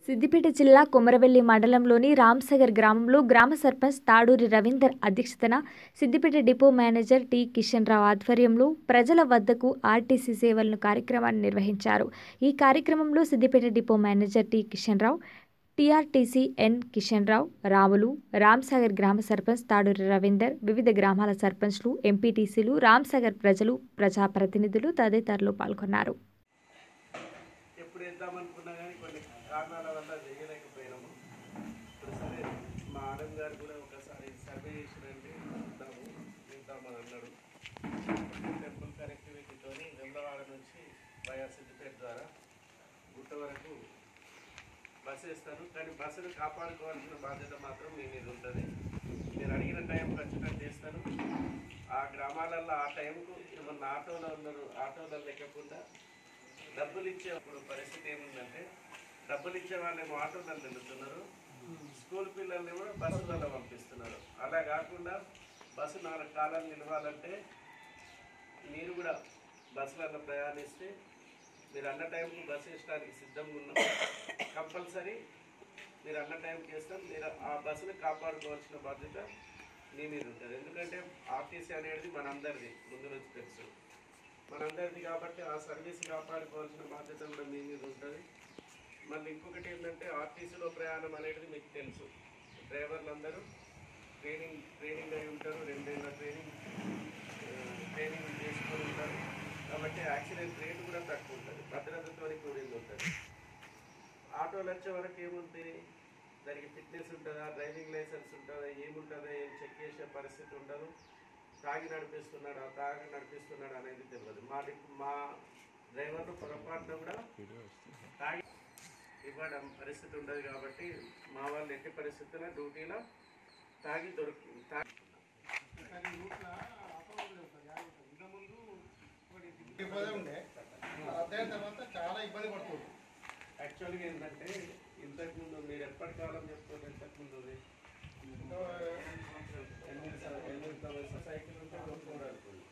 సిద్దిపేట జిల్లా కొమరవెల్లి మండలంలోని రామ్సాగర్ గ్రామంలో గ్రామ సర్పంచ్ తాడూరి రవీందర్ అధ్యక్షతన Siddipet depot manager T Kishan Rao ఆధ్వర్యంలో ప్రజల వద్దకు ఆర్టీసీ సేవలను కార్యక్రమాన్ని నిర్వహించారు ఈ కార్యక్రమంలో Siddipet depot manager T Kishan Rao TRTC N Kishan Rao Ramulu Ramsagar గ్రామ సర్పంచ్ తాడూరి రవీందర్ వివిధ గ్రామాల సర్పంచ్లు ఎంపీటీసీలు రామ్సాగర్ ప్రజలు ప్రజాప్రతినిధులు తదితరులు పాల్గొన్నారు ఎప్పుడు వేద్దామనుకున్నా కానీ కొన్ని కారణాల వల్ల చేయలేకపోయినాము ఇప్పుడు సరే మా ఆడం గారు కూడా ఒకసారి సర్వే చేసినండి చూద్దాము వింటామని అన్నాడు టెంపుల్ కనెక్టివిటీతో వెమ్లవాడ నుంచి వయా సిద్దిపేట ద్వారా గుట్ట వరకు బస్సు వేస్తాను కానీ బస్సును కాపాడుకోవాల్సిన బాధ్యత మాత్రం మీ మీద ఉంటుంది మీరు అడిగిన టైం ఖచ్చితంగా చేస్తాను ఆ గ్రామాలలో ఆ టైంకు ఏమన్నా ఆటోలో ఉన్నారు ఆటోలో లేకుండా డబ్బులు ఇచ్చేప్పుడు పరిస్థితి ఏముందంటే డబ్బులు ఇచ్చే వాళ్ళేమో ఆటోలలో వెళ్తున్నారు స్కూల్ పిల్లల్ని కూడా బస్సులలో పంపిస్తున్నారు అలా కాకుండా బస్సు నాలుగు కాలాలు నిలవాలంటే మీరు కూడా బస్సులలో ప్రయాణిస్తే మీరు అన్న టైంకు బస్సు వేసడానికి సిద్ధంగా ఉన్నాం కంపల్సరీ మీరు అన్న టైంకి వేస్తాం మీరు ఆ బస్సును కాపాడుకోవాల్సిన బాధ్యత మీ మీద ఉంటుంది ఎందుకంటే ఆర్టీసీ అనేది మనందరిది ముందు నుంచి తెలుసు మనందరిది కాబట్టి ఆ సర్వీస్ కాపాడుకోవాల్సిన బాధ్యత కూడా మీ మీద ఉంటుంది మళ్ళీ ఇంకొకటి ఏంటంటే ఆర్టీసీలో ప్రయాణం అనేది మీకు తెలుసు డ్రైవర్లు అందరూ ట్రైనింగ్ ట్రైనింగ్ అయి ఉంటారు రెండేళ్ళ ట్రైనింగ్ ట్రైనింగ్ చేసుకొని ఉంటారు కాబట్టి యాక్సిడెంట్ రేట్ కూడా తక్కువ ఉంటుంది భద్రతతో కూడింది ఉంటుంది ఆటోలు వచ్చే వరకు ఏముంది దానికి ఫిట్నెస్ ఉంటుందా డ్రైవింగ్ లైసెన్స్ ఉంటుందా ఏముంటుందా ఏం చెక్ చేసే పరిస్థితి ఉండదు తాగి నడిపిస్తున్నాడా తాగి నడిపిస్తున్నాడా అనేది తెలియదు మా డి- మా డ్రైవర్లు పొరపాటున కూడా తాగి ఇవ్వడం పరిస్థితి ఉండదు కాబట్టి మా వాళ్ళు ఎట్టి పరిస్థితుల్లో డ్యూటీలో తాగి దొరికి తాగి ఇబ్బంది ఉండే అద్దైన తర్వాత చాలా ఇబ్బంది పడుతుంది యాక్చువల్గా ఏంటంటే ఇంతకుముందు మీరు ఎప్పటి కాలం చెప్తారు ఇంతకుముందు ఇది? ఎనిమిది స- ఎనిమిది సంవత్సరాల సైకిల్ ఉంటే కొనుక్కోవడం అనుకోండి.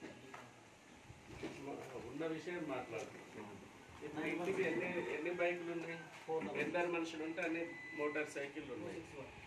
మ- ఉన్న విషయం మాట్లాడుతున్నాం ఇప్పుడు ఇంటికి ఎన్ని ఎన్ని బైకులు ఉన్నాయి ఇద్దరు మనుషులు ఉంటే అన్ని మోటార్ సైకిళ్ళు ఉన్నాయి